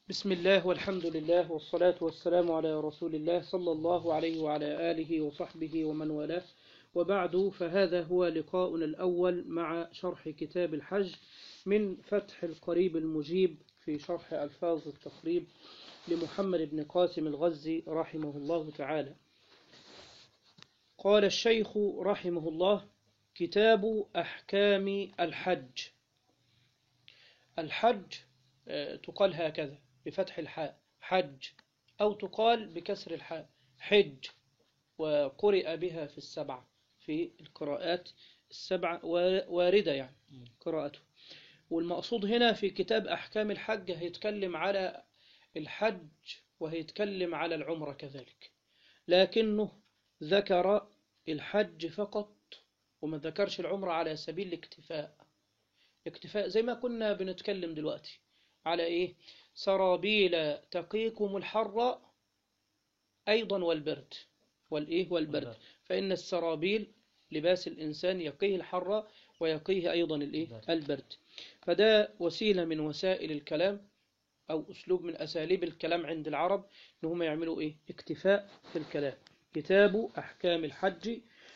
بسم الله والحمد لله والصلاة والسلام على رسول الله صلى الله عليه وعلى آله وصحبه ومن والاه وبعد فهذا هو لقاؤنا الأول مع شرح كتاب الحج من فتح القريب المجيب في شرح ألفاظ التقريب لمحمد بن قاسم الغزي رحمه الله تعالى قال الشيخ رحمه الله كتاب أحكام الحج الحج آه، تقال هكذا بفتح الحاء حج أو تقال بكسر الحاء حج وقرئ بها في السبع في القراءات السبع واردة يعني قراءته والمقصود هنا في كتاب أحكام الحج هيتكلم على الحج وهيتكلم على العمرة كذلك لكنه ذكر الحج فقط وما ذكرش العمرة على سبيل الاكتفاء اكتفاء زي ما كنا بنتكلم دلوقتي على ايه سرابيل تقيكم الحر أيضا والبرد والإيه والبرد فإن السرابيل لباس الإنسان يقيه الحر ويقيه أيضا الإيه البرد فده وسيلة من وسائل الكلام أو أسلوب من أساليب الكلام عند العرب إن هم يعملوا إيه اكتفاء في الكلام كتاب أحكام الحج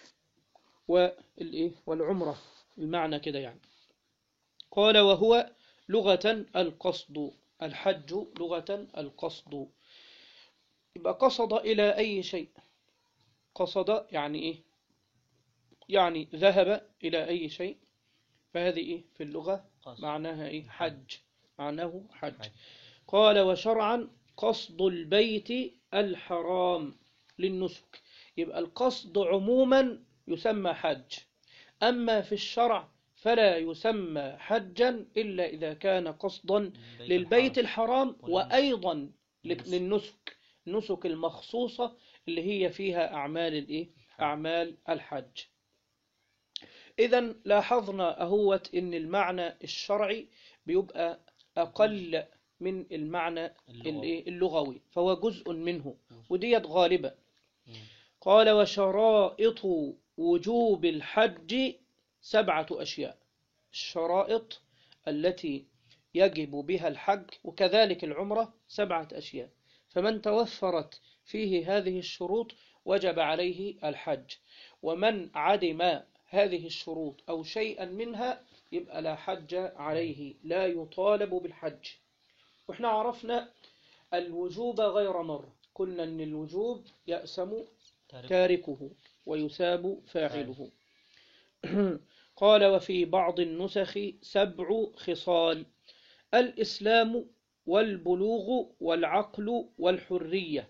والإيه والعمرة المعنى كده يعني قال وهو لغة القصد الحج لغة القصد يبقى قصد إلى أي شيء قصد يعني إيه يعني ذهب إلى أي شيء فهذه إيه في اللغة قصد. معناها إيه حج معناه حج قال وشرعا قصد البيت الحرام للنسك يبقى القصد عموما يسمى حج أما في الشرع فلا يسمى حجا إلا إذا كان قصدا للبيت الحرام وأيضا للنسك. للنسك النسك المخصوصة اللي هي فيها أعمال الإيه؟ أعمال الحج إذا لاحظنا أهوت إن المعنى الشرعي بيبقى أقل من المعنى الإيه؟ اللغوي فهو جزء منه وديت غالبا قال وشرائط وجوب الحج سبعة أشياء الشرائط التي يجب بها الحج وكذلك العمرة سبعة أشياء فمن توفرت فيه هذه الشروط وجب عليه الحج ومن عدم هذه الشروط أو شيئا منها يبقى لا حج عليه لا يطالب بالحج وإحنا عرفنا الوجوب غير مرة قلنا أن الوجوب يأسم تاركه ويثاب فاعله قال وفي بعض النسخ سبع خصال الإسلام والبلوغ والعقل والحرية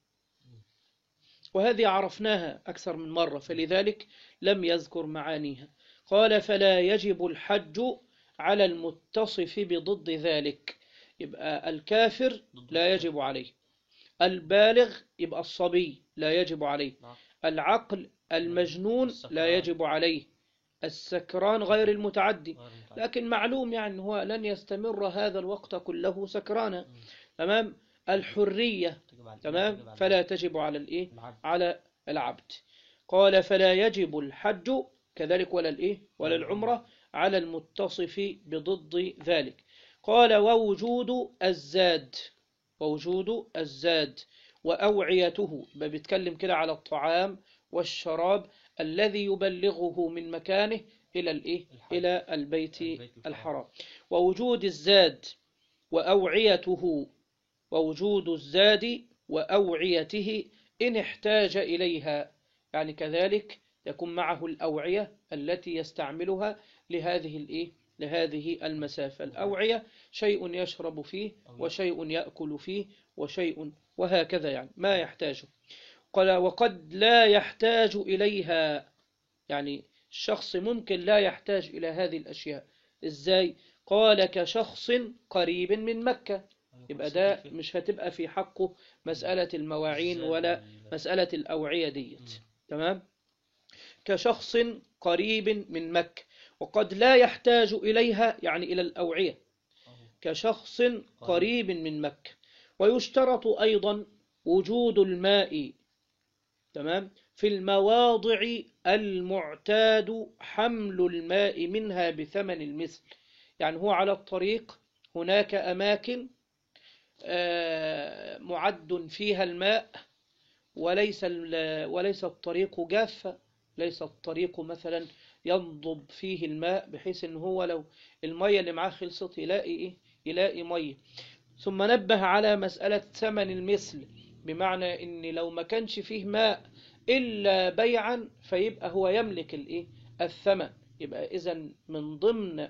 وهذه عرفناها أكثر من مرة فلذلك لم يذكر معانيها قال فلا يجب الحج على المتصف بضد ذلك يبقى الكافر لا يجب عليه البالغ يبقى الصبي لا يجب عليه نعم. العقل المجنون لا يجب عليه السكران غير المتعدي لكن معلوم يعني هو لن يستمر هذا الوقت كله سكرانا تمام الحرية تمام فلا تجب على الايه على العبد قال فلا يجب الحج كذلك ولا الايه ولا العمرة على المتصف بضد ذلك قال ووجود الزاد ووجود الزاد وأوعيته يبقى بيتكلم كده على الطعام والشراب الذي يبلغه من مكانه إلى الإيه؟ الحج. إلى البيت البيت الحرام. الحرام ووجود الزاد وأوعيته ووجود الزاد وأوعيته إن احتاج إليها يعني كذلك يكون معه الأوعية التي يستعملها لهذه الإيه؟ لهذه المسافة الأوعية شيء يشرب فيه وشيء يأكل فيه وشيء وهكذا يعني ما يحتاجه قال وقد لا يحتاج إليها يعني الشخص ممكن لا يحتاج إلى هذه الأشياء إزاي قال كشخص قريب من مكة يبقى ده مش هتبقى في حقه مسألة المواعين ولا مسألة الأوعية ديت تمام كشخص قريب من مكة وقد لا يحتاج إليها يعني إلى الأوعية كشخص قريب من مكة ويشترط أيضا وجود الماء تمام في المواضع المعتاد حمل الماء منها بثمن المثل يعني هو على الطريق هناك أماكن آه، معد فيها الماء وليس ال- وليس الطريق جافة ليس الطريق مثلا ينضب فيه الماء بحيث ان هو لو المية اللي معاه خلصت يلاقي ايه يلاقي مية ثم نبه على مسألة ثمن المثل بمعنى ان لو ما كانش فيه ماء الا بيعا فيبقى هو يملك الايه الثمن يبقى اذا من ضمن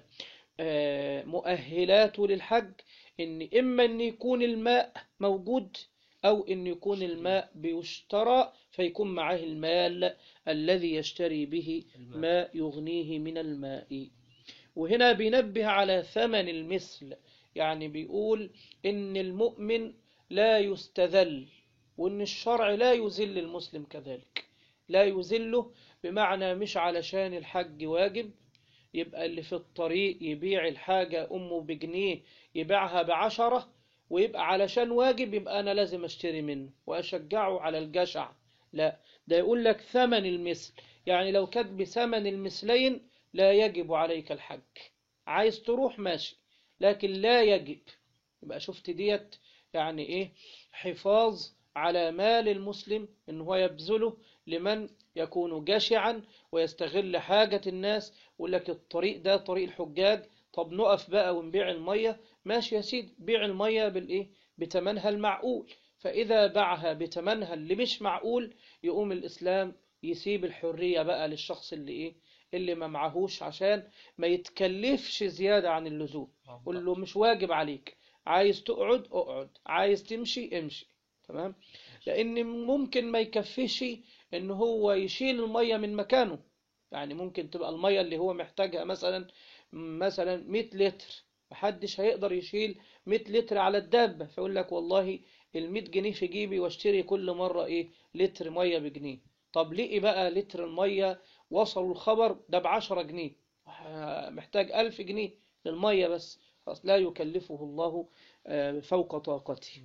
آه، مؤهلاته للحج ان اما ان يكون الماء موجود او ان يكون الماء بيشترى فيكون معاه المال الذي يشتري به الماء. ما يغنيه من الماء وهنا بينبه على ثمن المثل يعني بيقول ان المؤمن لا يستذل وان الشرع لا يذل المسلم كذلك لا يذله بمعنى مش علشان الحج واجب يبقى اللي في الطريق يبيع الحاجة أمه بجنيه يبيعها بعشرة ويبقى علشان واجب يبقى أنا لازم أشتري منه وأشجعه على الجشع لا ده يقول لك ثمن المثل يعني لو كانت بثمن المثلين لا يجب عليك الحج عايز تروح ماشي لكن لا يجب يبقى شفت ديت يعني ايه حفاظ على مال المسلم ان هو يبذله لمن يكون جشعا ويستغل حاجة الناس يقول لك الطريق ده طريق الحجاج طب نقف بقى ونبيع المية ماشي يا سيدي بيع المية بالايه بتمنها المعقول فإذا باعها بتمنها اللي مش معقول يقوم الإسلام يسيب الحرية بقى للشخص اللي ايه اللي ما معهوش عشان ما يتكلفش زيادة عن اللزوم قول له مش واجب عليك عايز تقعد اقعد عايز تمشي امشي تمام لان ممكن ما يكفيش ان هو يشيل المية من مكانه يعني ممكن تبقى المية اللي هو محتاجها مثلا مثلا 100 لتر محدش هيقدر يشيل 100 لتر على الدابة فيقول لك والله ال 100 جنيه في جيبي واشتري كل مرة ايه لتر مية بجنيه طب ليه بقى لتر المية وصلوا الخبر ده بعشرة جنيه محتاج ألف جنيه للمية بس خلاص لا يكلفه الله آه، فوق طاقته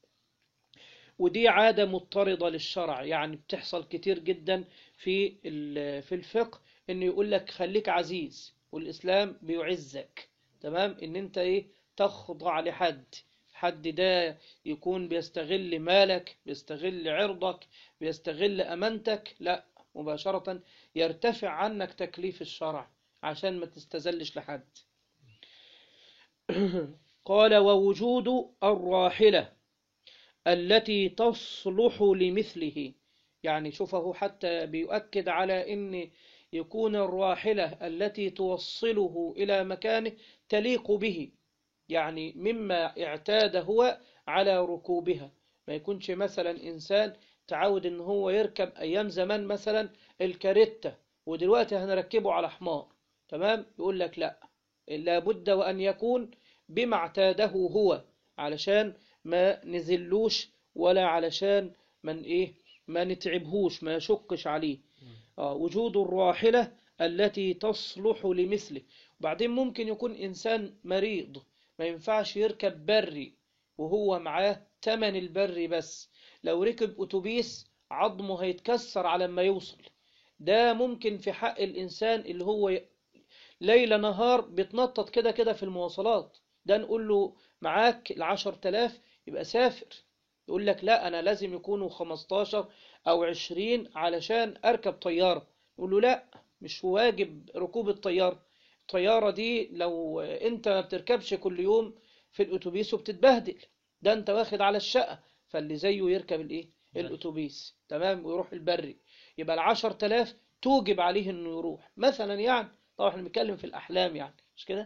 ودي عادة مضطردة للشرع يعني بتحصل كتير جدا في ال- في الفقه انه يقول لك خليك عزيز والاسلام بيعزك تمام ان انت ايه تخضع لحد حد ده يكون بيستغل مالك بيستغل عرضك بيستغل امانتك لا مباشرة يرتفع عنك تكليف الشرع عشان ما تستزلش لحد قال ووجود الراحلة التي تصلح لمثله يعني شوفه حتى بيؤكد على ان يكون الراحلة التي توصله إلى مكانه تليق به يعني مما اعتاد هو على ركوبها ما يكونش مثلا إنسان تعود إن هو يركب أيام زمان مثلا الكاريتا ودلوقتي هنركبه على حمار تمام يقول لك لا لابد وأن يكون بما اعتاده هو علشان ما نزلوش ولا علشان من إيه ما نتعبهوش ما يشقش عليه آه وجود الراحلة التي تصلح لمثله وبعدين ممكن يكون إنسان مريض ما ينفعش يركب بري وهو معاه تمن البري بس لو ركب أتوبيس عظمه هيتكسر على ما يوصل ده ممكن في حق الإنسان اللي هو ي- ليل نهار بيتنطط كده كده في المواصلات ده نقول له معاك العشر تلاف يبقى سافر يقول لك لا أنا لازم يكونوا 15 أو 20 علشان أركب طيارة يقول له لا مش واجب ركوب الطيارة الطيارة دي لو أنت ما بتركبش كل يوم في الأتوبيس وبتتبهدل ده أنت واخد على الشقة فاللي زيه يركب الإيه بري. الأتوبيس تمام ويروح البري يبقى العشر تلاف توجب عليه إنه يروح مثلا يعني طبعا احنا بنتكلم في الأحلام يعني مش كده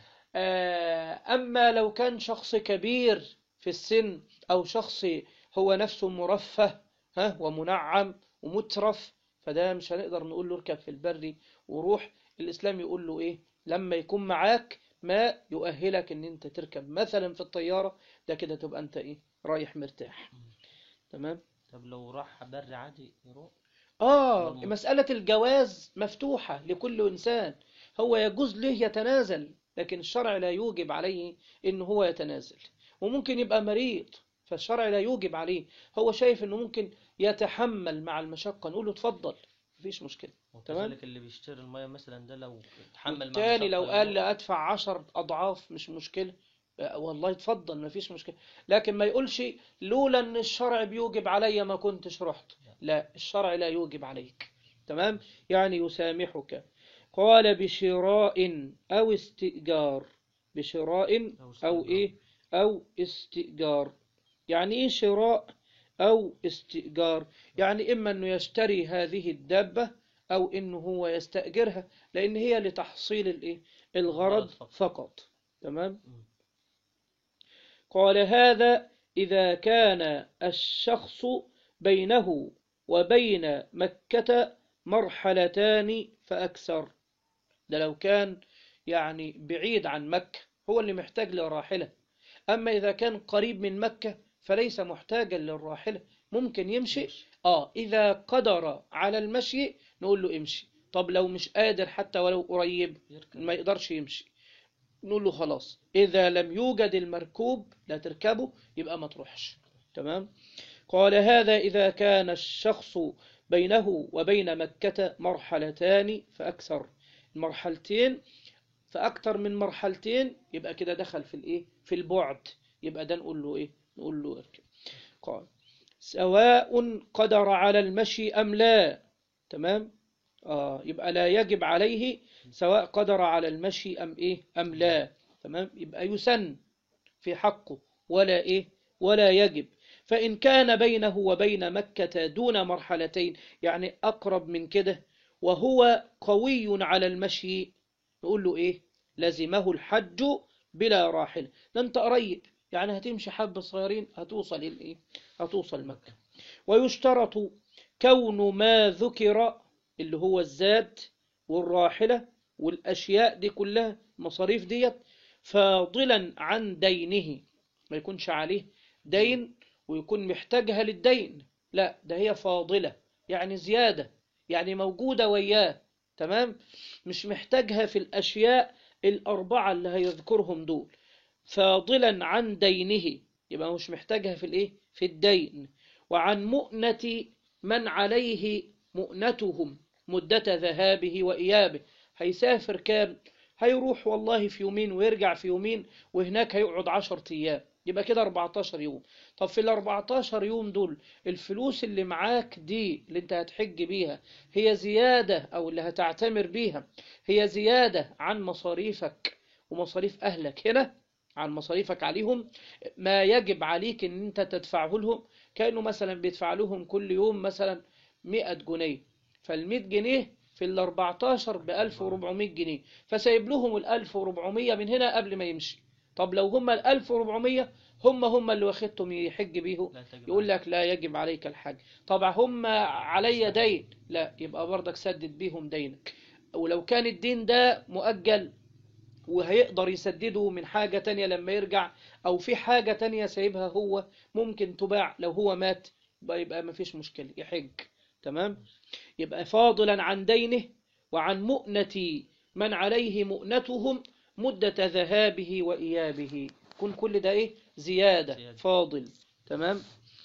آه، أما لو كان شخص كبير في السن أو شخص هو نفسه مرفه ها ومنعم ومترف فده مش هنقدر نقول له اركب في البري وروح الإسلام يقول له إيه لما يكون معاك ما يؤهلك إن أنت تركب مثلا في الطيارة ده كده تبقى أنت إيه رايح مرتاح تمام طب لو راح بري عادي يروح آه مضمون. مسألة الجواز مفتوحة لكل إنسان هو يجوز له يتنازل لكن الشرع لا يوجب عليه إن هو يتنازل وممكن يبقى مريض فالشرع لا يوجب عليه هو شايف إنه ممكن يتحمل مع المشقة نقول له اتفضل مفيش مشكلة تمام. وكذلك اللي بيشتري المية مثلا ده لو اتحمل مع بالتالي لو مشقة قال يروح. لي أدفع عشر أضعاف مش مشكلة آه، والله اتفضل ما فيش مشكلة لكن ما يقولش لولا ان الشرع بيوجب علي ما كنتش رحت لا الشرع لا يوجب عليك تمام يعني يسامحك قال بشراء أو استئجار بشراء أو إيه أو استئجار يعني إيه شراء أو استئجار يعني إما أنه يشتري هذه الدابة أو أنه هو يستأجرها لأن هي لتحصيل الإيه الغرض الغرض فقط. فقط تمام مم. قال هذا إذا كان الشخص بينه وبين مكة مرحلتان فأكثر ده لو كان يعني بعيد عن مكة هو اللي محتاج لراحلة أما إذا كان قريب من مكة فليس محتاجا للراحلة ممكن يمشي آه إذا قدر على المشي نقول له امشي طب لو مش قادر حتى ولو قريب يركب ما يقدرش يمشي نقول له خلاص إذا لم يوجد المركوب لا تركبه يبقى ما تروحش تمام قال هذا إذا كان الشخص بينه وبين مكة مرحلتان فأكثر المرحلتين فأكثر من مرحلتين يبقى كده دخل في الإيه في البعد يبقى ده نقول له إيه نقول له اركب قال سواء قدر على المشي أم لا تمام آه يبقى لا يجب عليه سواء قدر على المشي أم إيه أم لا تمام يبقى يسن في حقه ولا إيه ولا يجب فإن كان بينه وبين مكة دون مرحلتين يعني أقرب من كده وهو قوي على المشي نقول له إيه لزمه الحج بلا راحلة ده أنت قريب يعني هتمشي حبة صغيرين هتوصل الإيه هتوصل مكة ويشترط كون ما ذكر اللي هو الزاد والراحلة والأشياء دي كلها مصاريف ديت فاضلا عن دينه ما يكونش عليه دين ويكون محتاجها للدين لا ده هي فاضلة يعني زيادة يعني موجودة وياه تمام مش محتاجها في الأشياء الأربعة اللي هيذكرهم دول فاضلا عن دينه يبقى مش محتاجها في الإيه في الدين وعن مؤنة من عليه مؤنتهم مدة ذهابه وإيابه هيسافر كام هيروح والله في يومين ويرجع في يومين وهناك هيقعد عشر أيام يبقى كده 14 يوم طب في ال 14 يوم دول الفلوس اللي معاك دي اللي انت هتحج بيها هي زيادة او اللي هتعتمر بيها هي زيادة عن مصاريفك ومصاريف اهلك هنا عن مصاريفك عليهم ما يجب عليك ان انت تدفعه لهم كأنه مثلا بيدفع لهم كل يوم مثلا 100 جنيه فال 100 جنيه في ال 14 ب 1400 جنيه فسايب لهم ال 1400 من هنا قبل ما يمشي طب لو هم ال 1400 هم هم اللي واخدتهم يحج بيهم لا تجب يقول عليه. لك لا يجب عليك الحج طبعا هم علي دين لا يبقى برضك سدد بيهم دينك ولو كان الدين ده مؤجل وهيقدر يسدده من حاجة تانية لما يرجع أو في حاجة تانية سايبها هو ممكن تباع لو هو مات يبقى, يبقى مفيش مشكلة يحج تمام يبقى فاضلا عن دينه وعن مؤنة من عليه مؤنتهم مدة ذهابه وإيابه كن كل ده إيه زيادة زيادة. فاضل تمام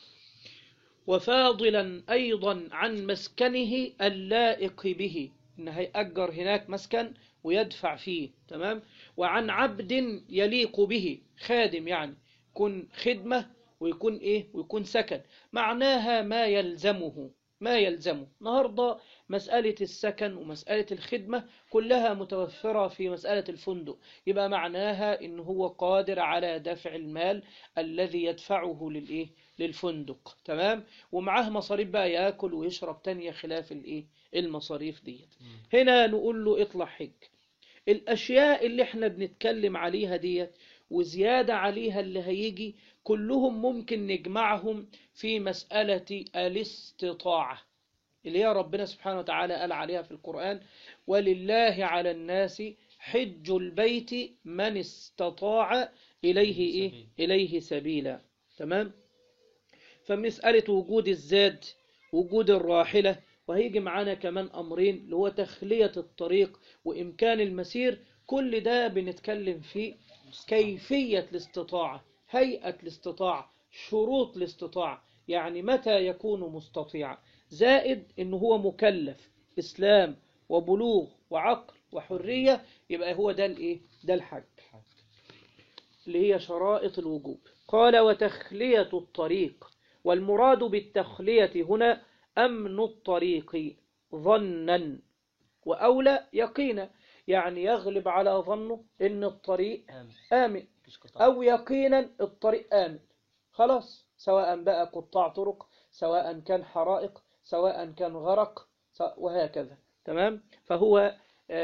وفاضلا أيضا عن مسكنه اللائق به إن هيأجر هناك مسكن ويدفع فيه تمام وعن عبد يليق به خادم يعني يكون خدمة ويكون إيه ويكون سكن معناها ما يلزمه ما يلزمه النهاردة مسألة السكن ومسألة الخدمة كلها متوفرة في مسألة الفندق يبقى معناها إن هو قادر على دفع المال الذي يدفعه للإيه للفندق تمام ومعاه مصاريف بقى ياكل ويشرب تانية خلاف الإيه المصاريف ديت مم. هنا نقول له اطلع حج الأشياء اللي احنا بنتكلم عليها ديت وزيادة عليها اللي هيجي كلهم ممكن نجمعهم في مسألة الاستطاعة اللي هي ربنا سبحانه وتعالى قال عليها في القرآن ولله على الناس حج البيت من استطاع إليه إيه؟ سبيل. إليه سبيلا تمام فمسألة وجود الزاد وجود الراحلة وهيجي معانا كمان أمرين اللي هو تخلية الطريق وإمكان المسير كل ده بنتكلم فيه كيفية الاستطاعة هيئة الاستطاعة شروط الاستطاعة يعني متى يكون مستطيعا زائد إنه هو مكلف إسلام وبلوغ وعقل وحرية يبقى هو ده الإيه ده الحج اللي هي شرائط الوجوب قال وتخلية الطريق والمراد بالتخلية هنا أمن الطريق ظنا وأولى يقينا يعني يغلب على ظنه إن الطريق آمن آمن مفيش قطاع أو يقينا الطريق آمن خلاص سواء بقى قطاع طرق سواء كان حرائق سواء كان غرق سواء- وهكذا تمام فهو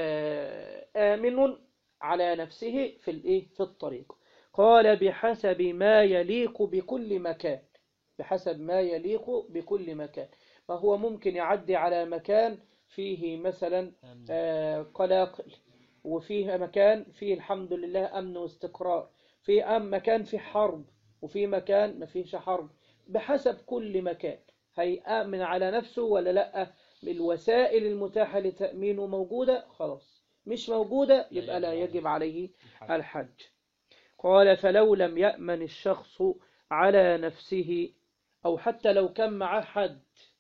آه، آمن على نفسه في الإيه في الطريق قال بحسب ما يليق بكل مكان بحسب ما يليق بكل مكان فهو ممكن يعدي على مكان فيه مثلا آمن آه، قلاقل وفيه مكان فيه الحمد لله أمن واستقرار في أم مكان فيه حرب وفي مكان ما فيهش حرب بحسب كل مكان هيأمن على نفسه ولا لأ الوسائل المتاحة لتأمينه موجودة خلاص مش موجودة يبقى لا يجب عليه الحج. الحج قال فلو لم يأمن الشخص على نفسه أو حتى لو كان معاه حد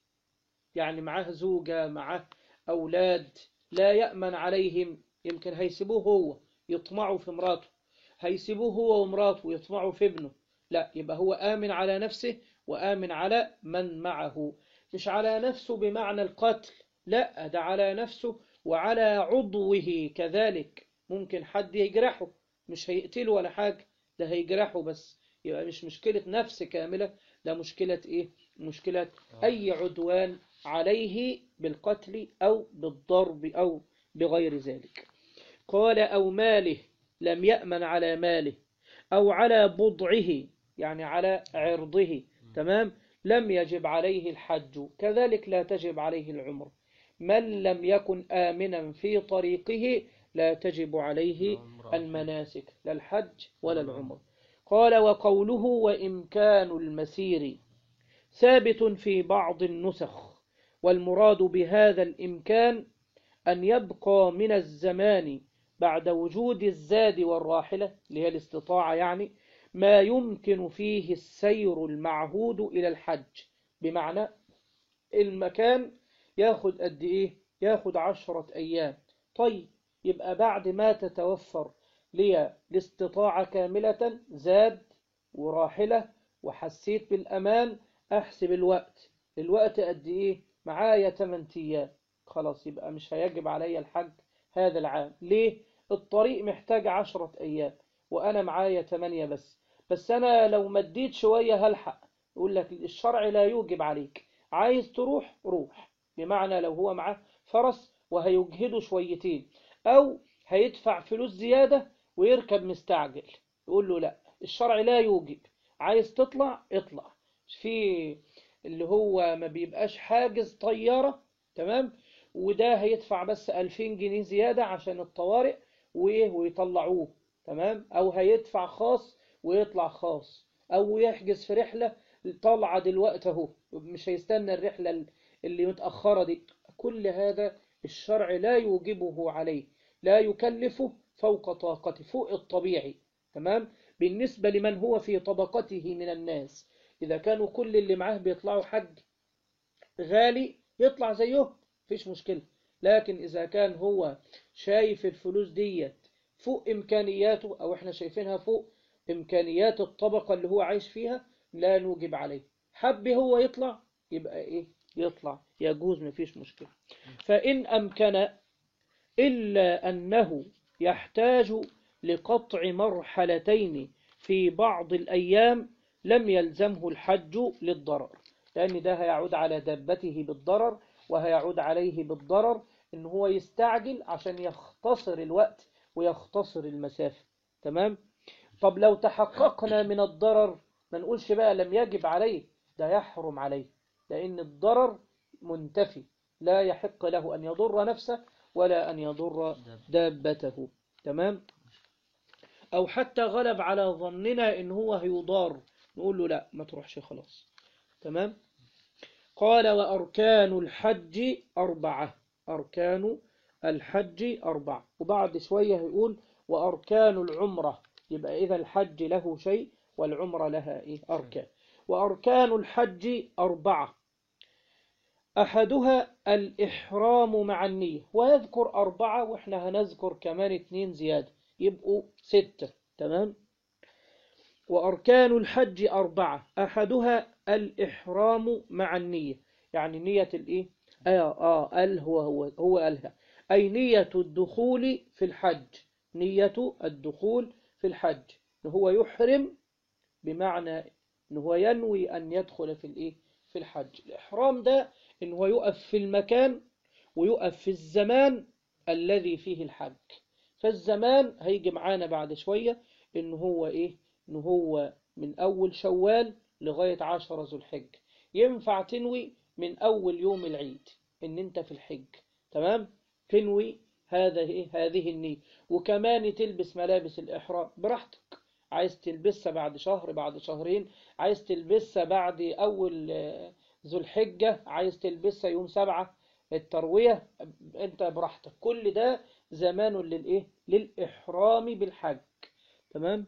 يعني معاه زوجة معاه أولاد لا يأمن عليهم يمكن هيسيبوه هو يطمعوا في مراته هيسيبوه هو ومراته ويطمعوا في ابنه لا يبقى هو آمن على نفسه وآمن على من معه مش على نفسه بمعنى القتل لا ده على نفسه وعلى عضوه كذلك ممكن حد يجرحه مش هيقتله ولا حاجة ده هيجرحه بس يبقى مش مشكلة نفس كاملة ده مشكلة ايه مشكلة أي عدوان عليه بالقتل أو بالضرب أو بغير ذلك قال أو ماله لم يأمن على ماله أو على بضعه يعني على عرضه تمام لم يجب عليه الحج كذلك لا تجب عليه العمر من لم يكن آمنا في طريقه لا تجب عليه العمرة. المناسك لا الحج ولا العمر قال وقوله وإمكان المسير ثابت في بعض النسخ والمراد بهذا الإمكان أن يبقى من الزمان بعد وجود الزاد والراحلة اللي هي الاستطاعة يعني ما يمكن فيه السير المعهود إلى الحج بمعنى المكان ياخد قد إيه ياخد عشرة أيام طيب يبقى بعد ما تتوفر لي الاستطاعة كاملة زاد وراحلة وحسيت بالأمان أحسب الوقت الوقت قد إيه معايا 8 أيام خلاص يبقى مش هيجب علي الحج هذا العام ليه الطريق محتاج عشرة أيام وأنا معايا 8 بس بس أنا لو مديت شوية هلحق يقول لك الشرع لا يوجب عليك عايز تروح روح بمعنى لو هو معاه فرس وهيجهده شويتين أو هيدفع فلوس زيادة ويركب مستعجل يقول له لا الشرع لا يوجب عايز تطلع اطلع في اللي هو ما بيبقاش حاجز طيارة تمام وده هيدفع بس 2000 جنيه زيادة عشان الطوارئ وإيه ويطلعوه تمام أو هيدفع خاص ويطلع خاص أو يحجز في رحلة طالعة دلوقتي أهو مش هيستنى الرحلة اللي متأخرة دي كل هذا الشرع لا يوجبه عليه لا يكلفه فوق طاقته فوق الطبيعي تمام بالنسبة لمن هو في طبقته من الناس إذا كانوا كل اللي معاه بيطلعوا حج غالي يطلع زيه مفيش مشكلة لكن إذا كان هو شايف الفلوس ديت فوق إمكانياته أو إحنا شايفينها فوق إمكانيات الطبقة اللي هو عايش فيها لا نوجب عليه حب هو يطلع يبقى إيه يطلع يجوز مفيش مشكلة فإن أمكن إلا أنه يحتاج لقطع مرحلتين في بعض الأيام لم يلزمه الحج للضرر لأن ده هيعود على دابته بالضرر وهيعود عليه بالضرر إن هو يستعجل عشان يختصر الوقت ويختصر المسافة تمام طب لو تحققنا من الضرر ما نقولش بقى لم يجب عليه ده يحرم عليه لأن الضرر منتفي لا يحق له أن يضر نفسه ولا أن يضر دابته تمام أو حتى غلب على ظننا إن هو هيضار نقول له لا ما تروحش خلاص تمام قال وأركان الحج أربعة أركان الحج أربعة وبعد شوية يقول وأركان العمرة يبقى إذا الحج له شيء والعمرة لها إيه أركان وأركان الحج أربعة أحدها الإحرام مع النية ويذكر أربعة وإحنا هنذكر كمان اتنين زيادة يبقوا ستة تمام وأركان الحج أربعة أحدها الإحرام مع النية يعني نية الإيه؟ آه آه ال هو هو هو ألها أي نية الدخول في الحج نية الدخول في الحج إن هو يحرم بمعنى إن هو ينوي أن يدخل في الإيه؟ في الحج الإحرام ده إن هو يقف في المكان ويقف في الزمان الذي فيه الحج فالزمان هيجي معانا بعد شوية إن هو إيه إن هو من أول شوال لغاية عشرة ذو الحج ينفع تنوي من أول يوم العيد إن أنت في الحج تمام تنوي هذا إيه هذه النية وكمان تلبس ملابس الإحرام براحتك عايز تلبسها بعد شهر بعد شهرين عايز تلبسها بعد أول آه، ذو الحجة عايز تلبسها يوم سبعة التروية أنت براحتك كل ده زمان للإيه للإحرام بالحج تمام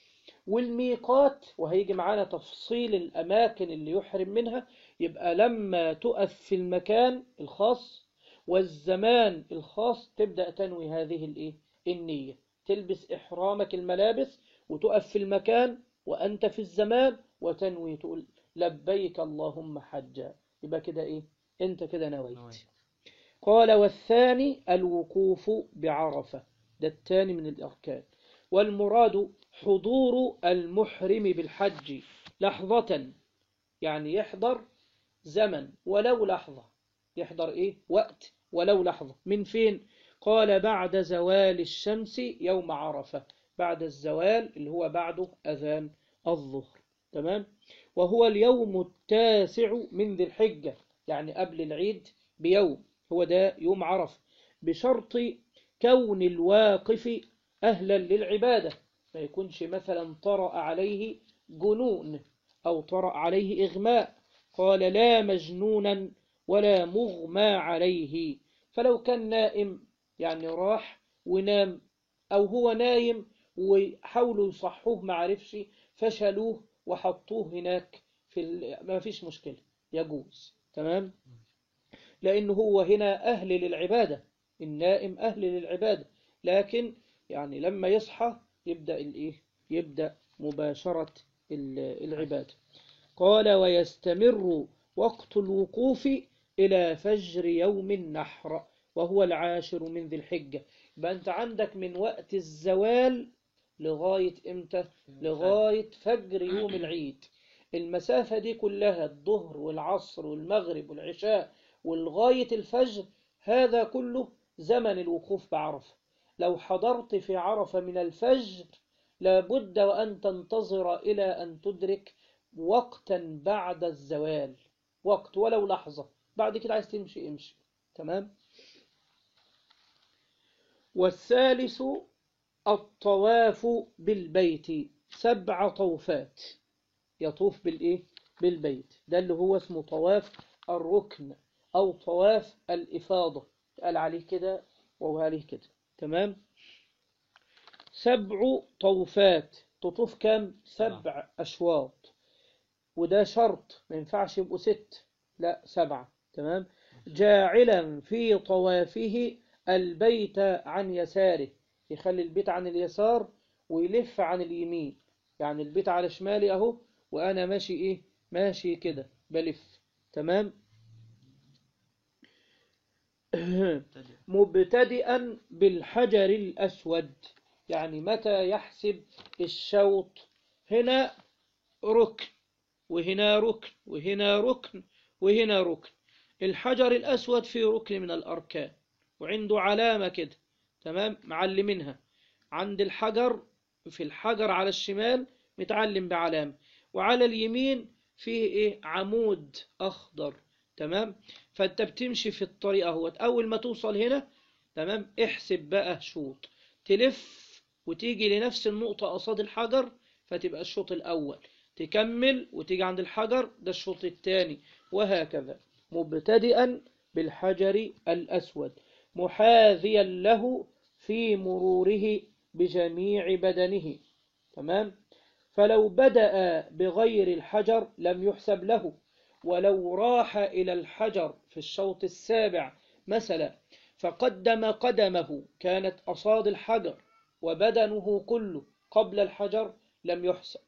والميقات وهيجي معانا تفصيل الأماكن اللي يحرم منها يبقى لما تقف في المكان الخاص والزمان الخاص تبدأ تنوي هذه الإيه النية تلبس إحرامك الملابس وتقف في المكان وأنت في الزمان وتنوي تقول لبيك اللهم حجا يبقى كده إيه أنت كده نويت نويت. قال والثاني الوقوف بعرفة ده الثاني من الأركان والمراد حضور المحرم بالحج لحظة يعني يحضر زمن ولو لحظة يحضر إيه وقت ولو لحظة من فين قال بعد زوال الشمس يوم عرفة بعد الزوال اللي هو بعده أذان الظهر تمام وهو اليوم التاسع من ذي الحجة يعني قبل العيد بيوم هو ده يوم عرفة بشرط كون الواقف أهلا للعبادة ما يكونش مثلا طرأ عليه جنون أو طرأ عليه إغماء قال لا مجنونا ولا مغمى عليه فلو كان نائم يعني راح ونام أو هو نايم وحاولوا يصحوه ما عرفش فشلوه وحطوه هناك في ال... ما فيش مشكلة يجوز تمام لأنه هو هنا أهل للعبادة النائم أهل للعبادة لكن يعني لما يصحى يبدأ الإيه يبدأ مباشرة ال- العبادة قال ويستمر وقت الوقوف إلى فجر يوم النحر وهو العاشر من ذي الحجة يبقى أنت عندك من وقت الزوال لغاية إمتى لغاية فجر يوم العيد المسافة دي كلها الظهر والعصر والمغرب والعشاء ولغاية الفجر هذا كله زمن الوقوف بعرفة لو حضرت في عرفة من الفجر لابد وأن تنتظر إلى أن تدرك وقتا بعد الزوال وقت ولو لحظة بعد كده عايز تمشي امشي تمام والثالث الطواف بالبيت سبع طوفات يطوف بالإيه؟ بالبيت ده اللي هو اسمه طواف الركن أو طواف الإفاضة قال عليه كده وهو عليه كده تمام سبع طوفات تطوف كام سبع أشواط وده شرط ما ينفعش يبقوا ست لا سبعة تمام جاعلا في طوافه البيت عن يساره يخلي البيت عن اليسار ويلف عن اليمين يعني البيت على شمالي اهو وانا ماشي ايه ماشي كده بلف تمام ابتدئ. مبتدئا بالحجر الأسود يعني متى يحسب الشوط هنا ركن وهنا ركن وهنا ركن وهنا ركن الحجر الأسود في ركن من الأركان وعنده علامة كده تمام معلمينها عند الحجر في الحجر على الشمال متعلم بعلامة وعلى اليمين فيه ايه عمود أخضر تمام فانت بتمشي في الطريق اهوت اول ما توصل هنا تمام احسب بقى شوط تلف وتيجي لنفس النقطة قصاد الحجر فتبقى الشوط الأول تكمل وتيجي عند الحجر ده الشوط الثاني وهكذا مبتدئا بالحجر الأسود محاذيا له في مروره بجميع بدنه تمام فلو بدأ بغير الحجر لم يحسب له ولو راح إلى الحجر في الشوط السابع مثلا فقدم قدمه كانت أصاد الحجر وبدنه كله قبل الحجر لم يحسب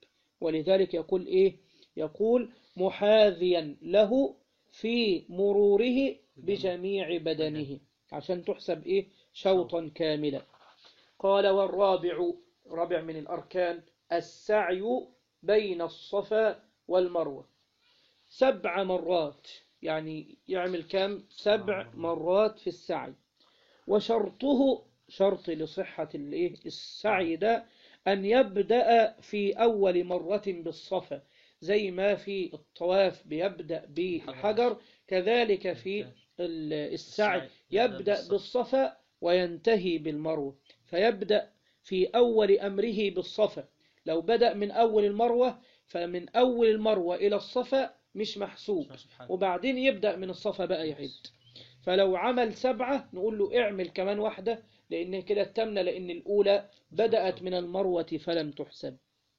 ولذلك يقول إيه يقول محاذيا له في مروره بجميع بدنه عشان تحسب إيه شوطا كاملا قال والرابع رابع من الأركان السعي بين الصفا والمروة سبع مرات يعني يعمل كم سبع مرات في السعي وشرطه شرط لصحة الإيه؟ السعي ده أن يبدأ في أول مرة بالصفا زي ما في الطواف بيبدأ بحجر كذلك في ال- السعي يبدأ بالصفا وينتهي بالمروة فيبدأ في أول أمره بالصفا لو بدأ من أول المروة فمن أول المروة إلى الصفا مش محسوب سبحان وبعدين يبدأ من الصفا بقى يعد فلو عمل سبعة نقول له اعمل كمان واحدة لأن كده التامنة لأن الأولى بدأت من المروة فلم تحسب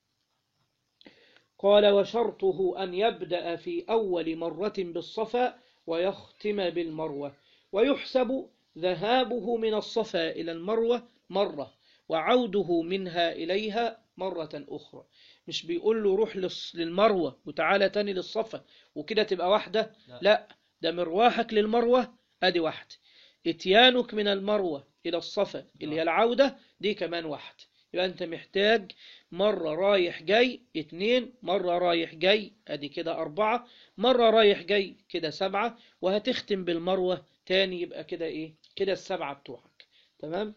قال وشرطه أن يبدأ في أول مرة بالصفا ويختم بالمروة ويحسب ذهابه من الصفا إلى المروة مرة وعوده منها إليها مرة أخرى مش بيقول له روح للص- للمروة وتعالى تاني للصفا وكده تبقى واحدة لا. لا ده مروحك للمروة أدي واحدة اتيانك من المروة إلى الصفا اللي هي العودة دي كمان واحدة يبقى أنت محتاج مرة رايح جاي اتنين مرة رايح جاي أدي كده أربعة مرة رايح جاي كده سبعة وهتختم بالمروة تاني يبقى كده إيه كده السبعة بتوعك تمام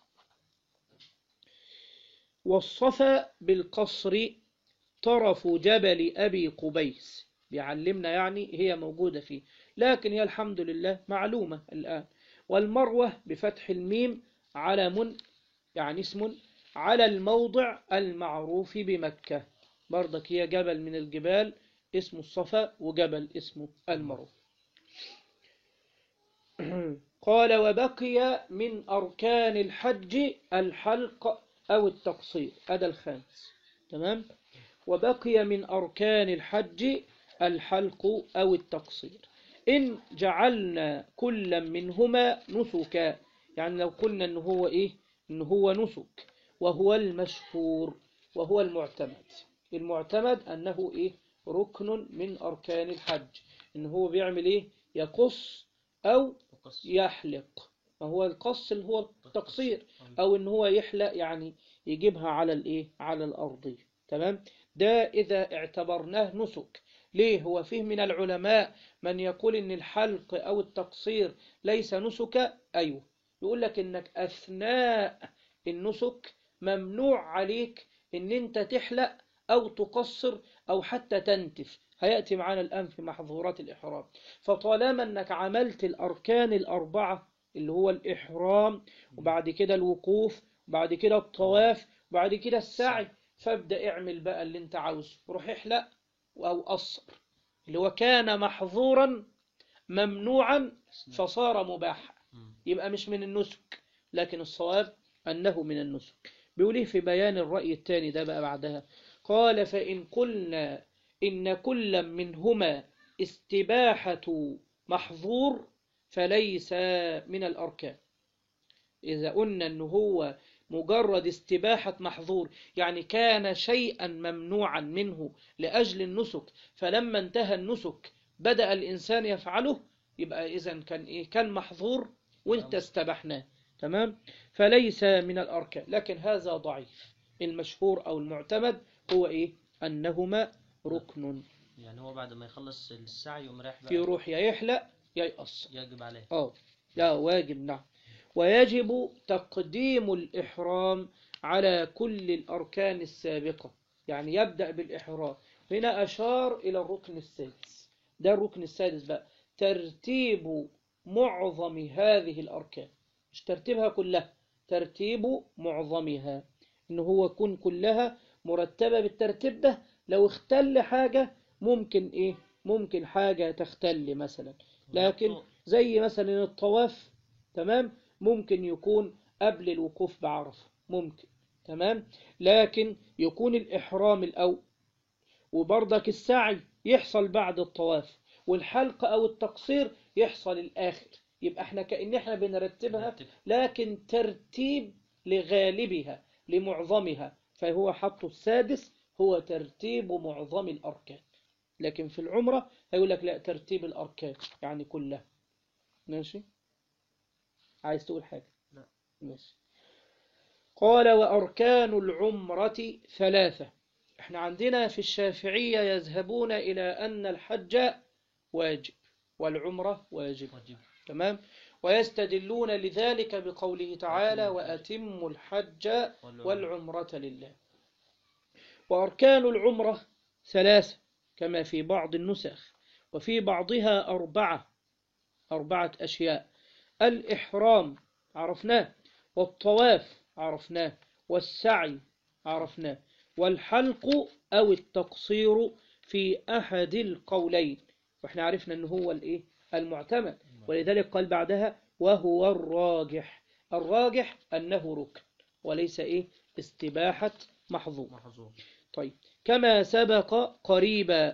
والصفا بالقصر طرف جبل أبي قبيس بيعلمنا يعني هي موجودة فيه لكن هي الحمد لله معلومة الآن والمروة بفتح الميم علم يعني اسم على الموضع المعروف بمكة برضك هي جبل من الجبال اسمه الصفا وجبل اسمه المروة قال وبقي من أركان الحج الحلق أو التقصير هذا الخامس تمام وبقي من أركان الحج الحلق أو التقصير إن جعلنا كل منهما نسكا يعني لو قلنا إن هو إيه إن هو نسك وهو المشهور وهو المعتمد المعتمد أنه إيه ركن من أركان الحج إن هو بيعمل إيه يقص أو القص. يحلق ما هو القص اللي هو التقصير أو إن هو يحلق يعني يجيبها على الإيه على الأرض تمام ده إذا اعتبرناه نسك ليه هو فيه من العلماء من يقول إن الحلق أو التقصير ليس نسك أيوه يقول لك إنك أثناء النسك ممنوع عليك إن أنت تحلق أو تقصر أو حتى تنتف هيأتي معنا الآن في محظورات الإحرام فطالما أنك عملت الأركان الأربعة اللي هو الإحرام وبعد كده الوقوف وبعد كده الطواف وبعد كده السعي فابدأ اعمل بقى اللي انت عاوزه روح احلق أو قصر اللي هو كان محظورا ممنوعا فصار مباحا مم. يبقى مش من النسك لكن الصواب أنه من النسك بيقول إيه في بيان الرأي الثاني ده بقى بعدها قال فإن قلنا إن كل منهما استباحة محظور فليس من الأركان إذا قلنا أنه هو مجرد استباحة محظور يعني كان شيئا ممنوعا منه لأجل النسك فلما انتهى النسك بدأ الإنسان يفعله يبقى إذا كان إيه كان محظور وانت استبحناه تمام فليس من الأركان لكن هذا ضعيف المشهور أو المعتمد هو إيه أنهما ركن يعني هو بعد ما يخلص السعي يقوم رايح بقى يروح يا يحلق يا يقصر يجب عليه اه لا واجب نعم ويجب تقديم الإحرام على كل الأركان السابقة يعني يبدأ بالإحرام هنا أشار إلى الركن السادس ده الركن السادس بقى ترتيب معظم هذه الأركان مش ترتيبها كلها ترتيب معظمها إن هو يكون كلها مرتبة بالترتيب ده لو اختل حاجة ممكن إيه ممكن حاجة تختل مثلا لكن زي مثلا الطواف تمام ممكن يكون قبل الوقوف بعرفة ممكن تمام لكن يكون الإحرام الأول وبرضك السعي يحصل بعد الطواف والحلق أو التقصير يحصل الآخر يبقى احنا كأن احنا بنرتبها نرتب. لكن ترتيب لغالبها لمعظمها فهو حط السادس هو ترتيب معظم الأركان لكن في العمرة هيقول لك لا ترتيب الأركان يعني كلها ماشي عايز تقول حاجة لا. ماشي قال وأركان العمرة ثلاثة احنا عندنا في الشافعية يذهبون إلى أن الحج واجب والعمرة واجب واجب تمام ويستدلون لذلك بقوله تعالى وأتموا الحج والعمرة لله وأركان العمرة ثلاثة كما في بعض النسخ وفي بعضها أربعة أربعة أشياء الإحرام عرفناه والطواف عرفناه والسعي عرفناه والحلق أو التقصير في أحد القولين وإحنا عرفنا أنه هو الإيه المعتمد ولذلك قال بعدها وهو الراجح الراجح أنه ركن وليس إيه استباحة محظور محظور طيب كما سبق قريبا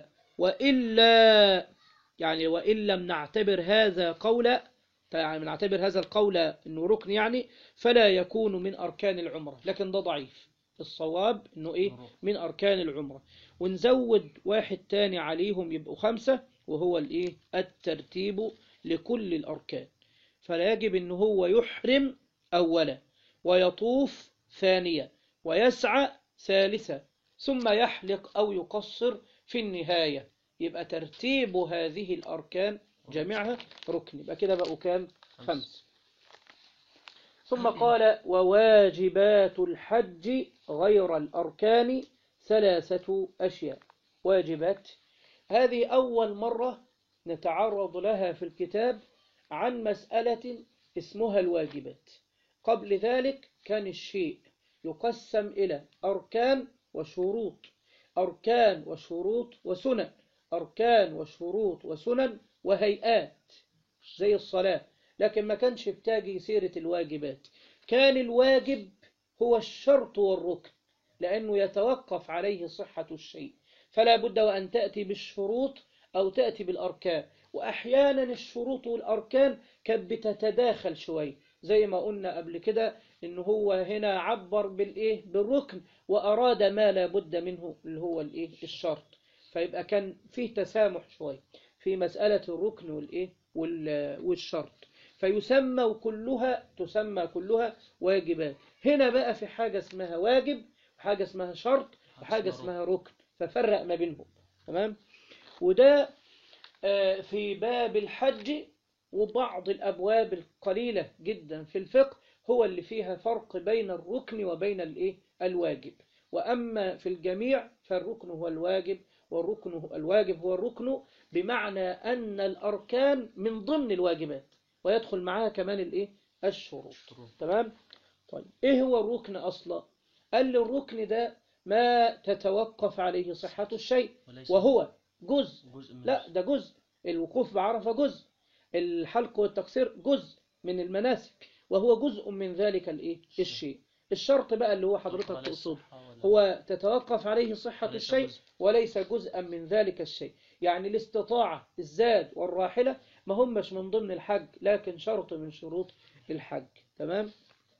وإلا يعني وإن لم نعتبر هذا قولا يعني نعتبر هذا القول أنه ركن يعني فلا يكون من أركان العمرة لكن ده ضعيف الصواب أنه إيه من أركان العمرة ونزود واحد تاني عليهم يبقوا خمسة وهو الإيه الترتيب لكل الأركان فلا يجب أنه هو يحرم أولا ويطوف ثانيا ويسعى ثالثا ثم يحلق أو يقصر في النهاية يبقى ترتيب هذه الأركان جميعها ركن يبقى كده بقوا كام خمس ثم قال وواجبات الحج غير الأركان ثلاثة أشياء واجبات هذه أول مرة نتعرض لها في الكتاب عن مسألة اسمها الواجبات قبل ذلك كان الشيء يقسم إلى أركان وشروط أركان وشروط وسنن أركان وشروط وسنن وهيئات زي الصلاة لكن ما كانش بتاجي سيرة الواجبات كان الواجب هو الشرط والركن لأنه يتوقف عليه صحة الشيء فلا بد وأن تأتي بالشروط أو تأتي بالأركان وأحيانا الشروط والأركان كانت بتتداخل شوي زي ما قلنا قبل كده إن هو هنا عبر بالإيه بالركن وأراد ما لا بد منه اللي هو الإيه الشرط فيبقى كان فيه تسامح شوي في مسألة الركن والإيه والشرط فيسمى كلها تسمى كلها واجبات هنا بقى في حاجة اسمها واجب وحاجة اسمها شرط وحاجة اسمها ركن ففرق ما بينهم تمام وده في باب الحج وبعض الأبواب القليلة جدا في الفقه هو اللي فيها فرق بين الركن وبين الإيه الواجب وأما في الجميع فالركن هو الواجب والركن هو الواجب هو الركن بمعنى أن الأركان من ضمن الواجبات ويدخل معها كمان الإيه الشروط تمام طيب إيه هو الركن أصلا قال لي الركن ده ما تتوقف عليه صحة الشيء وهو جزء جزء من لا ده جزء الوقوف بعرفة جزء الحلق والتقصير جزء من المناسك وهو جزء من ذلك الايه الشيء الشرط بقى اللي هو حضرتك وليس تقصده صحة ولا- هو تتوقف عليه صحة وليس الشيء جزء. وليس جزءا من ذلك الشيء يعني الاستطاعة الزاد والراحلة ما همش من ضمن الحج لكن شرط من شروط الحج تمام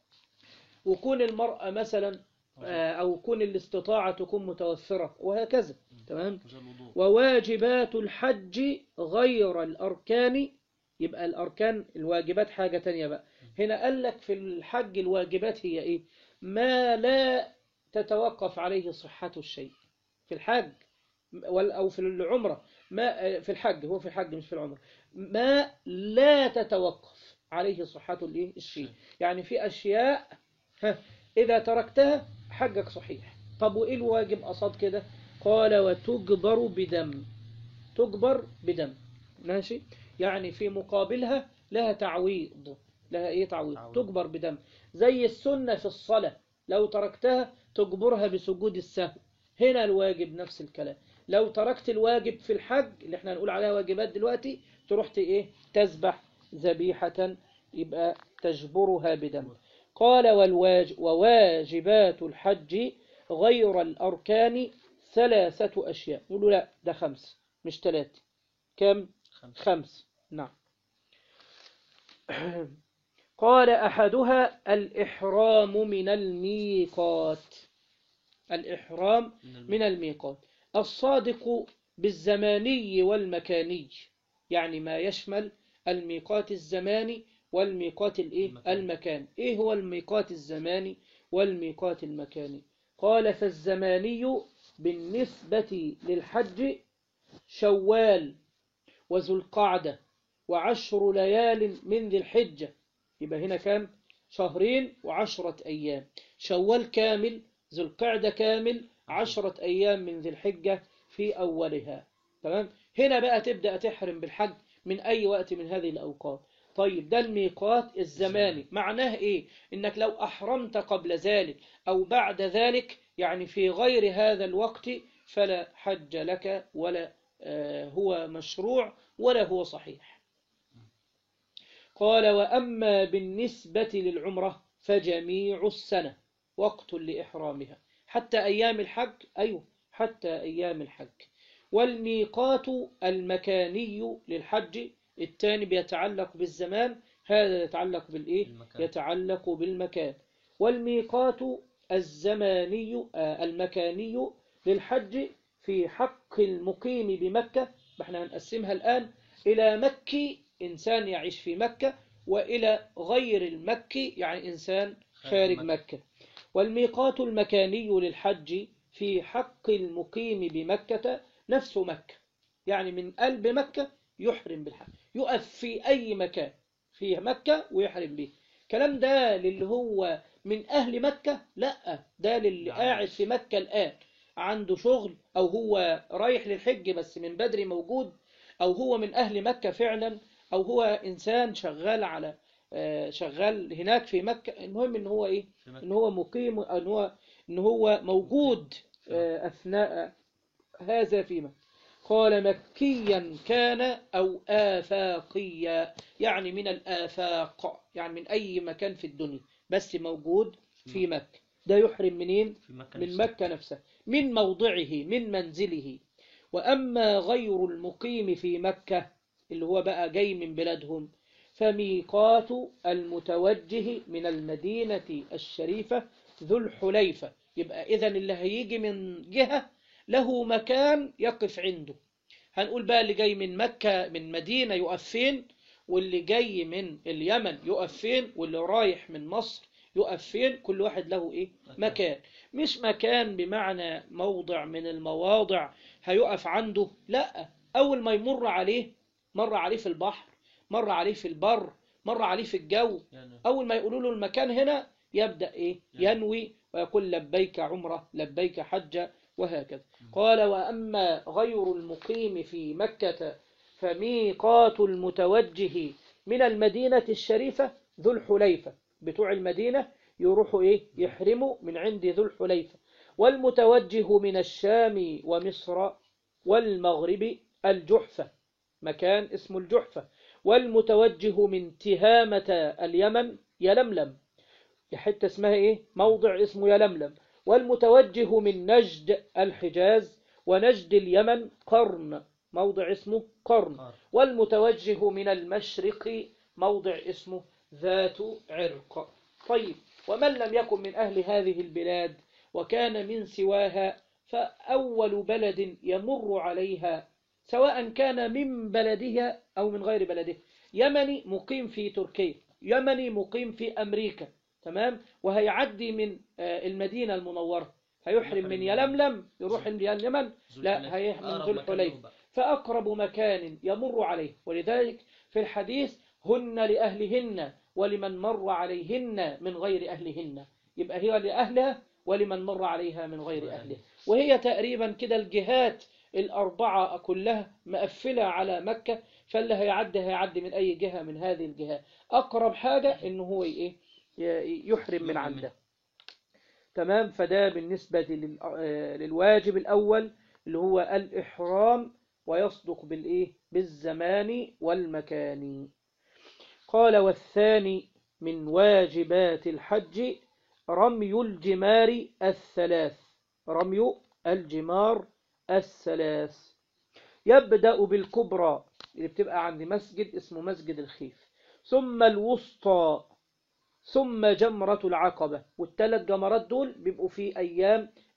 وكون المرأة مثلا آه، أو كون الاستطاعة تكون متوفرة وهكذا تمام زي الوضوء وواجبات الحج غير الأركان يبقى الأركان الواجبات حاجة تانية بقى هنا قال لك في الحج الواجبات هي إيه ما لا تتوقف عليه صحة الشيء في الحج وال- أو في العمرة ما في الحج هو في الحج مش في العمرة ما لا تتوقف عليه صحة الإيه الشيء يعني في أشياء ها إذا تركتها حجك صحيح طب وإيه الواجب قصاد كده قال وتجبر بدم تجبر بدم ماشي يعني في مقابلها لها تعويض لها ايه تعويض تعويض. تجبر بدم زي السنة في الصلاة لو تركتها تجبرها بسجود السهو هنا الواجب نفس الكلام لو تركت الواجب في الحج اللي احنا هنقول عليها واجبات دلوقتي تروح ت- ايه تذبح ذبيحة يبقى تجبرها بدم قال والواج وواجبات الحج غير الأركان ثلاثة أشياء يقولوا لا ده خمس مش ثلاثة كم خمسة خمس نعم قال أحدها الإحرام من الميقات الإحرام من الميقات الصادق بالزماني والمكاني يعني ما يشمل الميقات الزماني والميقات الإيه؟ المكاني. المكان إيه هو الميقات الزماني والميقات المكاني قال فالزماني بالنسبة للحج شوال وذو القعدة وعشر ليال من ذي الحجة يبقى هنا كام شهرين وعشرة أيام شوال كامل ذو القعدة كامل عشرة أيام من ذي الحجة في أولها تمام هنا بقى تبدأ تحرم بالحج من أي وقت من هذه الأوقات طيب ده الميقات الزماني معناه إيه إنك لو أحرمت قبل ذلك أو بعد ذلك يعني في غير هذا الوقت فلا حج لك ولا آه، هو مشروع ولا هو صحيح قال وأما بالنسبة للعمرة فجميع السنة وقت لإحرامها حتى أيام الحج أيوه حتى أيام الحج والميقات المكاني للحج الثاني بيتعلق بالزمان هذا يتعلق بالإيه؟ المكان. يتعلق بالمكان والميقات الزماني آه، المكاني للحج في حق المقيم بمكة احنا هنقسمها الآن إلى مكي إنسان يعيش في مكة وإلى غير المكي يعني إنسان خارج خارج مكة. مكة والميقات المكاني للحج في حق المقيم بمكة نفس مكة يعني من قلب مكة يحرم بالحج يقف في أي مكان في مكة ويحرم به الكلام ده للي هو من أهل مكة لا ده للي نعم. قاعد في مكة الآن عنده شغل أو هو رايح للحج بس من بدري موجود أو هو من أهل مكة فعلا أو هو إنسان شغال على آه، شغال هناك في مكة المهم إن هو إيه في مكة. إن هو مقيم إن هو إن هو موجود آه، أثناء هذا في مكة قال مكيا كان أو آفاقيا يعني من الآفاق يعني من أي مكان في الدنيا بس موجود في مكة ده يحرم منين في مكة من نفسها. مكة نفسها من موضعه من منزله وأما غير المقيم في مكة اللي هو بقى جاي من بلادهم فميقات المتوجه من المدينة الشريفة ذو الحليفة يبقى إذا اللي هيجي من جهة له مكان يقف عنده هنقول بقى اللي جاي من مكة من مدينة يقف فين واللي جاي من اليمن يقف فين واللي رايح من مصر يقف فين كل واحد له إيه مكان مش مكان بمعنى موضع من المواضع هيقف عنده لا أول ما يمر عليه مر عليه في البحر مر عليه في البر مر عليه في الجو يعني أول ما يقولوا له المكان هنا يبدأ إيه ينوي ويقول لبيك عمرة لبيك حجة وهكذا قال وأما غير المقيم في مكة فميقات المتوجه من المدينة الشريفة ذو الحليفة بتوع المدينة يروحوا إيه يحرموا من عند ذو الحليفة والمتوجه من الشام ومصر والمغرب الجحفة مكان اسمه الجحفة والمتوجه من تهامة اليمن يلملم حتة اسمها ايه موضع اسمه يلملم والمتوجه من نجد الحجاز ونجد اليمن قرن موضع اسمه قرن قرن. والمتوجه من المشرق موضع اسمه ذات عرق طيب ومن لم يكن من أهل هذه البلاد وكان من سواها فأول بلد يمر عليها سواء كان من بلدها أو من غير بلدها يمني مقيم في تركيا يمني مقيم في أمريكا تمام وهيعدي من آه، المدينة المنورة هيحرم من يلملم يروح اليمن ذو لا الحليفة. هيحرم أقرب ذو مكان الحليفة له بقى. فأقرب مكان يمر عليه ولذلك في الحديث هن لأهلهن ولمن مر عليهن من غير أهلهن يبقى هي لأهلها ولمن مر عليها من غير أهلها وهي تقريبا كده الجهات الأربعة كلها مقفلة على مكة فاللي هيعدي هيعدي من أي جهة من هذه الجهات أقرب حاجة إنه هو إيه ي- يحرم من عنده تمام فده بالنسبة لل- آه، للواجب الأول اللي هو الإحرام ويصدق بالإيه بالزمان والمكان قال والثاني من واجبات الحج رمي الجمار الثلاث رمي الجمار الثلاث يبدأ بالكبرى اللي بتبقى عند مسجد اسمه مسجد الخيف ثم الوسطى ثم جمرة العقبة والثلاث جمرات دول بيبقوا في أيام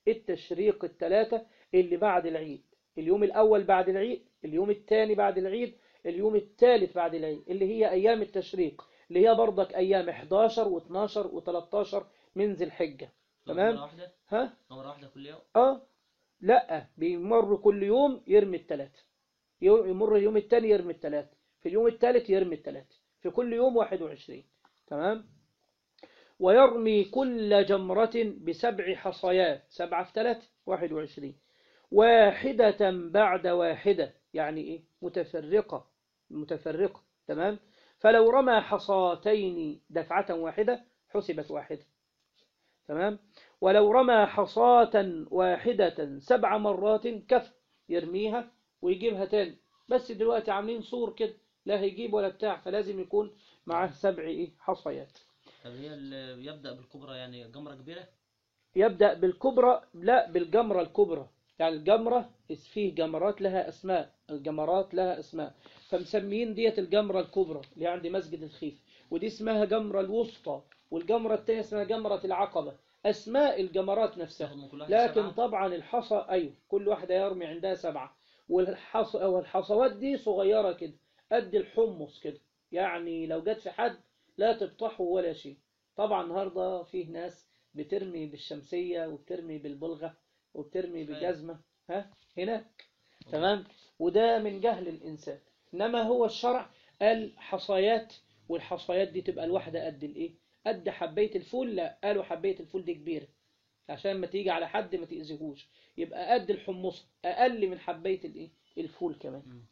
التشريق الثلاثة اللي بعد العيد اليوم الأول بعد العيد اليوم الثاني بعد العيد اليوم الثالث بعد العيد اللي هي أيام التشريق اللي هي برضك أيام 11 و12 و13 من ذي الحجة تمام مرة واحدة ها مرة واحدة كل يوم اه لا بيمر كل يوم يرمي الثلاثة يمر اليوم الثاني يرمي الثلاثة في اليوم الثالث يرمي الثلاثة في كل يوم 21 تمام ويرمي كل جمرة بسبع حصيات سبعة في ثلاثة 21 واحدة بعد واحدة يعني ايه متفرقة متفرقة تمام فلو رمى حصاتين دفعة واحدة حسبت واحدة تمام ولو رمى حصاة واحدة سبع مرات كف يرميها ويجيبها تاني بس دلوقتي عاملين صور كده لا هيجيب ولا بتاع فلازم يكون معاه سبع إيه حصيات طب هي اللي يبدأ بالكبرى يعني جمرة كبيرة يبدأ بالكبرى لا بالجمرة الكبرى يعني الجمرة فيه جمرات لها أسماء الجمرات لها أسماء فمسميين ديت الجمرة الكبرى اللي عند مسجد الخيف ودي اسمها جمرة الوسطى والجمرة التانية اسمها جمرة العقبة أسماء الجمرات نفسها تاخد من كل واحدة لكن سبعة؟ طبعا الحصى أيوه كل واحدة يرمي عندها سبعة والحص أو الحصوات دي صغيرة كده قد الحمص كده يعني لو جت في حد لا تبطحه ولا شيء طبعا النهاردة فيه ناس بترمي بالشمسية وبترمي بالبلغة وبترمي فاهم. بجزمة ها هناك تمام وده من جهل الإنسان إنما هو الشرع قال حصيات والحصيات دي تبقى الواحدة قد الإيه قد حباية الفول لا قالوا حباية الفول دي كبيرة عشان ما تيجي على حد ما تأذيهوش يبقى قد الحمص أقل من حباية الإيه الفول كمان مم.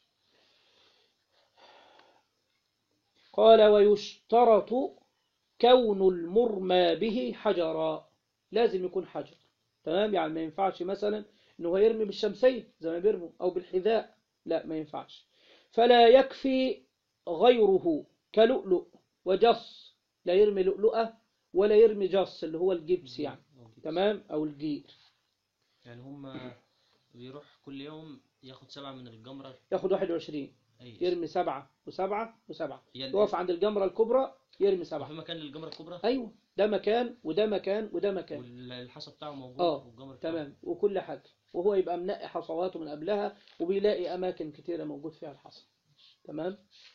قال ويشترط كون المرمى به حجرا لازم يكون حجر تمام يعني ما ينفعش مثلا انه يرمي بالشمسية زي ما بيرموا او بالحذاء لا ما ينفعش فلا يكفي غيره كلؤلؤ وجص لا يرمي لؤلؤة ولا يرمي جص اللي هو الجبس يعني تمام او الجير يعني هم بيروح كل يوم ياخد سبعة من الجمرة ياخد 21 أي يرمي سبعة وسبعة وسبعة يعني يقف عند الجمرة الكبرى يرمي في سبعة مكان للجمرة الكبرى ايوه ده مكان وده مكان وده مكان والحصى بتاعه موجود اه والجمرة بتاعه تمام وكل حاجة وهو يبقى منقي حصواته من قبلها وبيلاقي أماكن كتيرة موجود فيها الحصى تمام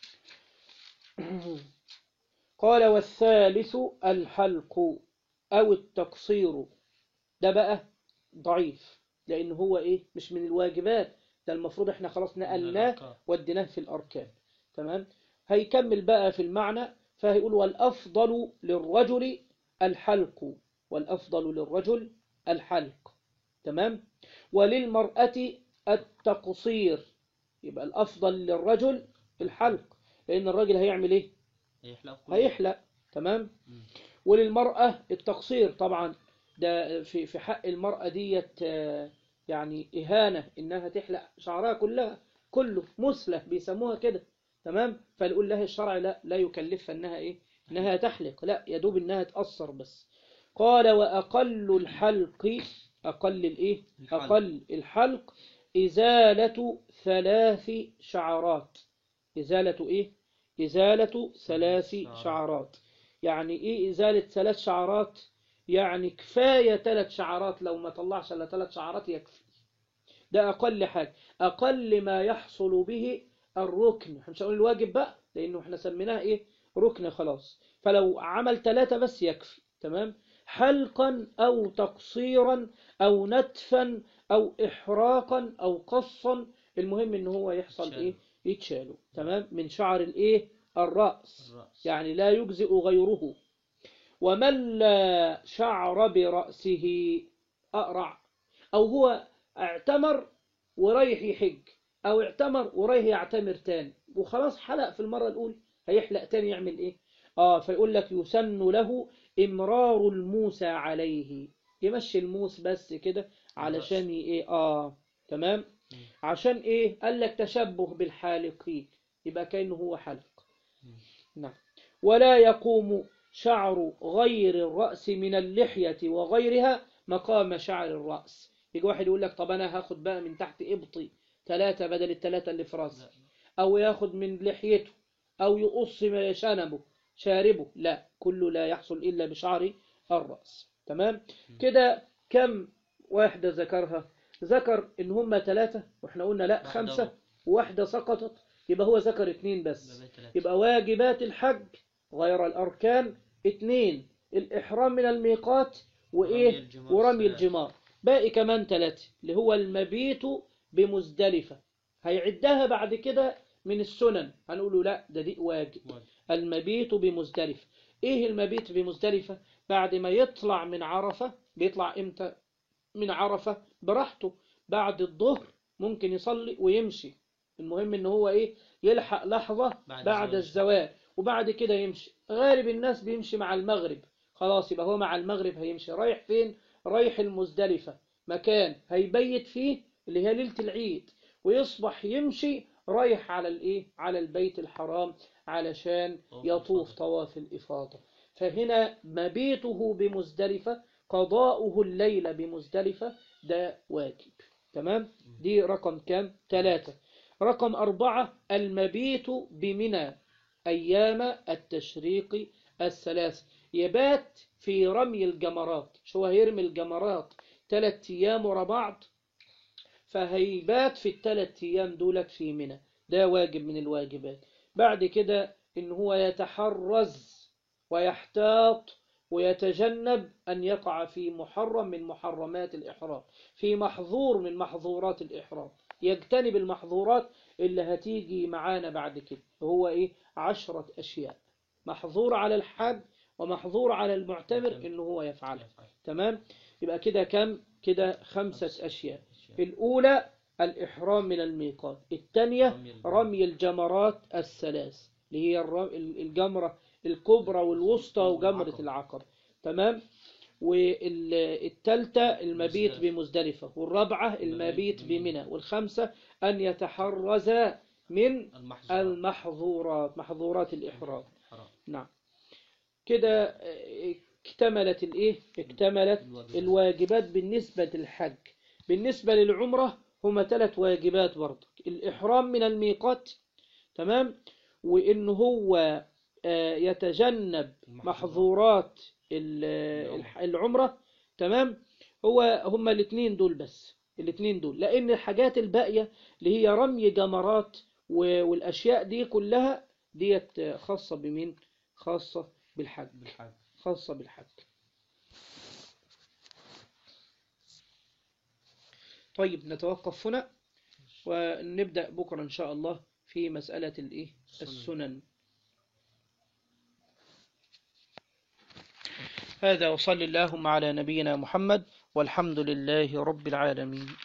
قال والثالث الحلق أو التقصير ده بقى ضعيف لأن هو إيه مش من الواجبات ده المفروض إحنا خلاص نقلناه الأركان. وديناه في الأركان تمام هيكمل بقى في المعنى فهيقول والأفضل للرجل الحلق والأفضل للرجل الحلق تمام وللمرأة التقصير يبقى الأفضل للرجل الحلق لأن الراجل هيعمل إيه هيحلق كل هيحلق تمام مم. وللمرأة التقصير طبعا ده في في حق المرأة ديت آه، يعني إهانة إنها تحلق شعرها كلها كله مسلة بيسموها كده تمام فنقول لها الشرع لا لا يكلفها إنها إيه إنها تحلق لا يدوب إنها تقصر بس قال وأقل الحلق أقل الإيه الحلق. أقل الحلق إزالة ثلاث شعرات إزالة إيه إزالة ثلاث شعرات. شعرات يعني إيه إزالة ثلاث شعرات يعني كفاية ثلاث شعرات لو ما طلعش إلا ثلاث شعرات يكفي ده أقل حاجة أقل ما يحصل به الركن احنا مش هنقول الواجب بقى لأنه احنا سميناه إيه ركن خلاص فلو عمل ثلاثة بس يكفي تمام حلقا أو تقصيرا أو نتفا أو إحراقا أو قصا المهم إن هو يحصل يتشال. إيه يتشالوا تمام من شعر الإيه الرأس الرأس يعني لا يجزئ غيره ومن لا شعر برأسه أقرع أو هو اعتمر ورايح يحج أو اعتمر ورايح يعتمر تاني وخلاص حلق في المرة الأولى هيحلق تاني يعمل إيه آه فيقول لك يسن له إمرار الموسى عليه يمشي الموس بس كده علشان ي- إيه آه تمام مم. عشان إيه قال لك تشبه بالحالقين يبقى كأنه هو حلق مم. نعم ولا يقوم شعر غير الرأس من اللحية وغيرها مقام شعر الرأس يجي واحد يقول لك طب أنا هاخد بقى من تحت إبطي ثلاثة بدل الثلاثة اللي في راسي لا. أو ياخد من لحيته أو يقص من شنبه شاربه لا كله لا يحصل إلا بشعر الرأس تمام كده كم واحدة ذكرها ذكر إن هم ثلاثة وإحنا قلنا لا واحدة خمسة وواحدة سقطت يبقى هو ذكر اتنين بس يبقى ثلاثة. يبقى واجبات الحج غير الأركان اتنين الإحرام من الميقات ورمي وإيه الجمار ورمي ثلاثة. الجمار باقي كمان ثلاثة اللي هو المبيت بمزدلفة هيعدها بعد كده من السنن هنقوله لا ده دي واجب واجب. المبيت بمزدلفة ايه المبيت بمزدلفة بعد ما يطلع من عرفة بيطلع امتى من عرفة براحته بعد الظهر ممكن يصلي ويمشي المهم ان هو ايه يلحق لحظة بعد بعد الزواج. الزوال وبعد كده يمشي غالب الناس بيمشي مع المغرب خلاص يبقى هو مع المغرب هيمشي رايح فين رايح المزدلفة مكان هيبيت فيه اللي هي ليلة العيد ويصبح يمشي رايح على الايه على البيت الحرام علشان طواف يطوف الإفاضة. طواف الإفاضة فهنا مبيته بمزدلفة قضاؤه الليلة بمزدلفة ده واجب تمام دي رقم كام ثلاثة رقم أربعة المبيت بمنى أيام التشريق الثلاث يبات في رمي الجمرات شو هيرمي الجمرات ثلاث أيام ورا بعض فهيبات في الثلاث أيام دولت في منى ده واجب من الواجبات بعد كده إن هو يتحرز ويحتاط ويتجنب أن يقع في محرم من محرمات الإحرام في محظور من محظورات الإحرام يجتنب المحظورات اللي هتيجي معانا بعد كده هو إيه عشرة أشياء محظور على الحج ومحظور على المعتمر معتمر. إنه هو يفعلها يفعل. تمام يبقى كده كم كده خمسة خمسة أشياء أشياء. الأولى الإحرام من الميقات الثانية رمي الجمار. رمي الجمرات الثلاث اللي هي الرم- الجمرة الكبرى والوسطى وجمرة والعقبة. العقبة تمام والثالثة المبيت مزدلفة. بمزدلفة والرابعة المبيت المبيت بمنى. بمنى والخامسة أن يتحرز من المحظور المحظورات محظورات الإحرام حرام نعم كده آه، اكتملت الايه اكتملت الواجبات. الواجبات بالنسبة للحج بالنسبة للعمرة هما ثلاث واجبات برضه الإحرام من الميقات تمام وإن هو آه، يتجنب المحظورات. محظورات ال- الح- العمرة تمام هو هما الاثنين دول بس الاثنين دول لأن الحاجات الباقية اللي هي رمي جمرات و- والأشياء دي كلها ديت خاصة بمين خاصة بالحج بالحج خاصة بالحج طيب نتوقف هنا ونبدأ بكرة إن شاء الله في مسألة الإيه السنن. السنن هذا وصل اللهم على نبينا محمد والحمد لله رب العالمين